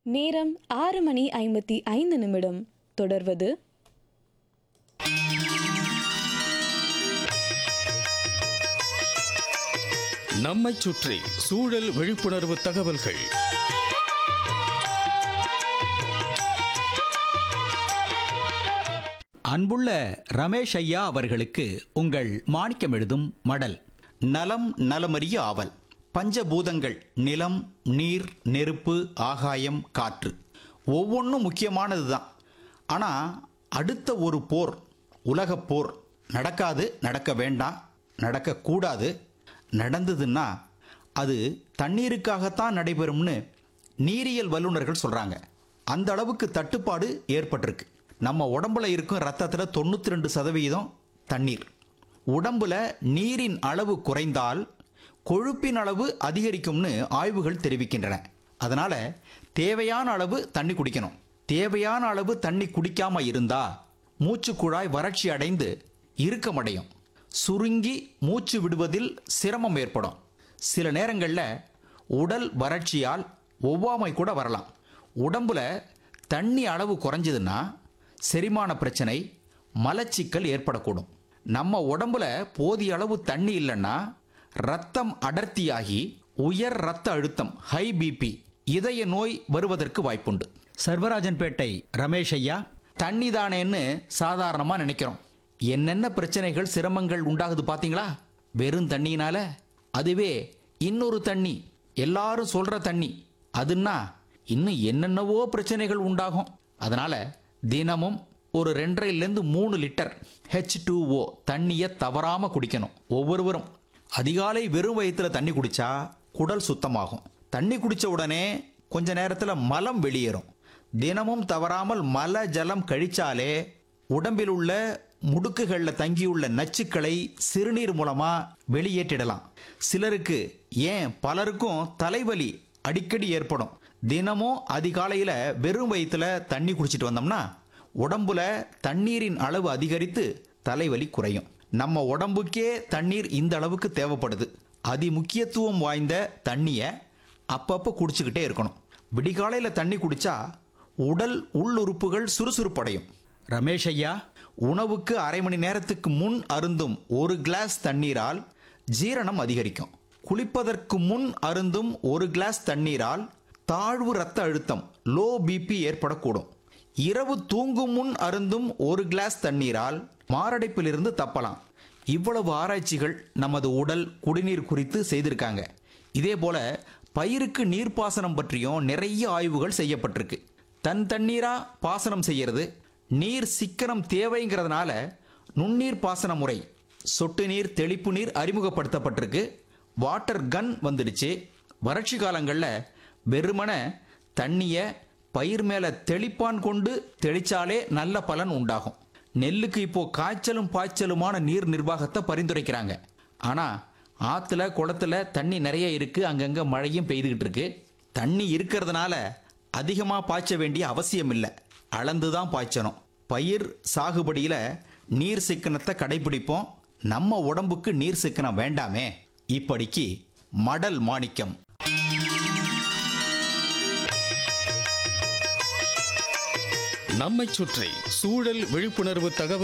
நேரம் ஆறு மணி ஐம்பத்தி ஐந்து நிமிடம் தொடர்வது நம்மைச் சுற்றி சூழல் விழிப்புணர்வு தகவல்கள் அன்புள்ள ரமேஷ் ஐயா அவர்களுக்கு உங்கள் மாணிக்கம் எழுதும் மடல் நலம் நலமறிய ஆவல் பஞ்சபூதங்கள் நிலம் நீர் நெருப்பு ஆகாயம் காற்று ஒவ்வொன்றும் முக்கியமானது தான் ஆனால் அடுத்த ஒரு போர் உலகப் போர் நடக்காது நடக்க வேண்டாம் நடக்கக்கூடாது நடந்ததுன்னா அது தண்ணீருக்காகத்தான் நடைபெறும்னு நீரியல் வல்லுநர்கள் சொல்கிறாங்க அந்த அளவுக்கு தட்டுப்பாடு ஏற்பட்டிருக்கு நம்ம உடம்புல இருக்கும் ரத்தத்தில் தொண்ணூற்றி ரெண்டு சதவீதம் தண்ணீர் உடம்புல நீரின் அளவு குறைந்தால் கொழுப்பின் அளவு அதிகரிக்கும்னு ஆய்வுகள் தெரிவிக்கின்றன அதனால தேவையான அளவு தண்ணி குடிக்கணும் தேவையான அளவு தண்ணி குடிக்காம இருந்தா மூச்சு குழாய் வறட்சி அடைந்து இறுக்கமடையும் சுருங்கி மூச்சு விடுவதில் சிரமம் ஏற்படும் சில நேரங்களில் உடல் வறட்சியால் ஒவ்வாமை கூட வரலாம் உடம்புல தண்ணி அளவு குறைஞ்சதுன்னா செரிமான பிரச்சனை மலச்சிக்கல் ஏற்படக்கூடும் நம்ம உடம்புல போதிய அளவு தண்ணி இல்லைன்னா ரத்தம் அடர்த்தியாகி உயர் ரத்த அழுத்தம் ஹை பிபி இதய நோய் வருவதற்கு வாய்ப்புண்டு சர்வராஜன்பேட்டை ரமேஷ் ஐயா தண்ணி தானேன்னு சாதாரணமாக நினைக்கிறோம் என்னென்ன பிரச்சனைகள் சிரமங்கள் உண்டாகுது பார்த்தீங்களா வெறும் தண்ணியினால அதுவே இன்னொரு தண்ணி எல்லாரும் சொல்ற தண்ணி அதுன்னா இன்னும் என்னென்னவோ பிரச்சனைகள் உண்டாகும் அதனால தினமும் ஒரு ரெண்டரைலேருந்து மூணு லிட்டர் ஹெச் டூ ஓ தண்ணியை தவறாம குடிக்கணும் ஒவ்வொருவரும் அதிகாலை வெறும் வயிற்றுல தண்ணி குடிச்சா குடல் சுத்தமாகும் தண்ணி குடிச்ச உடனே கொஞ்ச நேரத்தில் மலம் வெளியேறும் தினமும் தவறாமல் மல ஜலம் கழிச்சாலே உடம்பில் உள்ள முடுக்குகளில் தங்கியுள்ள நச்சுக்களை சிறுநீர் மூலமா வெளியேற்றிடலாம் சிலருக்கு ஏன் பலருக்கும் தலைவலி அடிக்கடி ஏற்படும் தினமும் அதிகாலையில் வெறும் வயிற்றுல தண்ணி குடிச்சிட்டு வந்தோம்னா உடம்புல தண்ணீரின் அளவு அதிகரித்து தலைவலி குறையும் நம்ம உடம்புக்கே தண்ணீர் இந்த அளவுக்கு தேவைப்படுது அதி முக்கியத்துவம் வாய்ந்த தண்ணியை அப்பப்போ குடிச்சுக்கிட்டே இருக்கணும் விடிகாலையில் தண்ணி குடிச்சா உடல் உள்ளுறுப்புகள் சுறுசுறுப்படையும் ரமேஷ் ஐயா உணவுக்கு அரை மணி நேரத்துக்கு முன் அருந்தும் ஒரு கிளாஸ் தண்ணீரால் ஜீரணம் அதிகரிக்கும் குளிப்பதற்கு முன் அருந்தும் ஒரு கிளாஸ் தண்ணீரால் தாழ்வு இரத்த அழுத்தம் லோ பிபி ஏற்படக்கூடும் இரவு தூங்கும் முன் அருந்தும் ஒரு கிளாஸ் தண்ணீரால் மாரடைப்பிலிருந்து தப்பலாம் இவ்வளவு ஆராய்ச்சிகள் நமது உடல் குடிநீர் குறித்து செய்திருக்காங்க இதே போல பயிருக்கு நீர்ப்பாசனம் பற்றியும் நிறைய ஆய்வுகள் செய்யப்பட்டிருக்கு தன் தண்ணீரா பாசனம் செய்யறது நீர் சிக்கனம் தேவைங்கிறதுனால நுண்ணீர் பாசன முறை சொட்டு நீர் தெளிப்பு நீர் அறிமுகப்படுத்தப்பட்டிருக்கு வாட்டர் கன் வந்துடுச்சு வறட்சி காலங்களில் வெறுமன தண்ணியை பயிர் மேலே தெளிப்பான் கொண்டு தெளிச்சாலே நல்ல பலன் உண்டாகும் நெல்லுக்கு இப்போ காய்ச்சலும் பாய்ச்சலுமான நீர் நிர்வாகத்தை பரிந்துரைக்கிறாங்க ஆனால் ஆற்றுல குளத்துல தண்ணி நிறைய இருக்கு அங்கங்கே மழையும் பெய்துகிட்டு இருக்கு தண்ணி இருக்கிறதுனால அதிகமாக பாய்ச்ச வேண்டிய அவசியம் இல்லை அளந்து தான் பாய்ச்சணும் பயிர் சாகுபடியில் நீர் சிக்கனத்தை கடைபிடிப்போம் நம்ம உடம்புக்கு நீர் சிக்கனம் வேண்டாமே இப்படிக்கு மடல் மாணிக்கம் நம்மைச் சுற்றி சூழல் விழிப்புணர்வு தகவல்